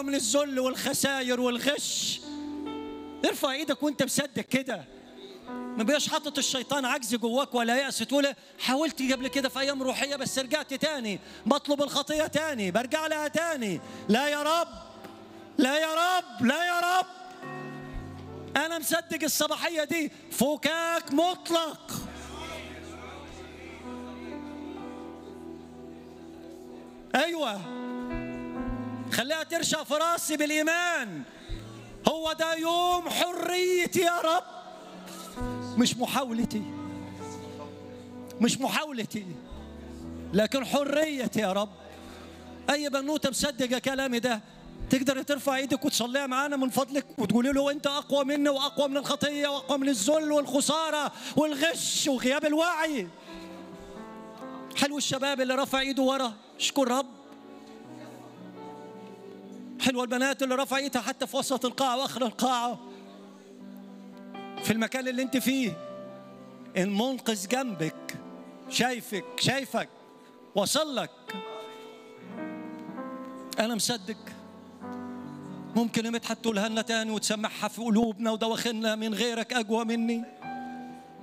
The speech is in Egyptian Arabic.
من الذل والخسائر والغش ارفع ايدك وانت مصدق كده ما بيبقاش حاطط الشيطان عجز جواك ولا يأس تقول حاولت قبل كده في ايام روحيه بس رجعت تاني بطلب الخطيه تاني برجع لها تاني لا يا رب لا يا رب لا يا رب انا مصدق الصباحيه دي فكاك مطلق ايوه خليها ترشق في راسي بالايمان هو ده يوم حريتي يا رب مش محاولتي مش محاولتي لكن حريتي يا رب اي بنوته مصدقه كلامي ده تقدر ترفع ايدك وتصليها معانا من فضلك وتقولي له انت اقوى مني واقوى من الخطيه واقوى من الذل والخساره والغش وغياب الوعي حلو الشباب اللي رفع ايده ورا اشكر رب حلوه البنات اللي رفع ايدها حتى في وسط القاعه واخر القاعه في المكان اللي انت فيه المنقذ جنبك شايفك شايفك وصل لك انا مصدق ممكن يا مدحت تقولها لنا تاني وتسمعها في قلوبنا ودواخلنا من غيرك اقوى مني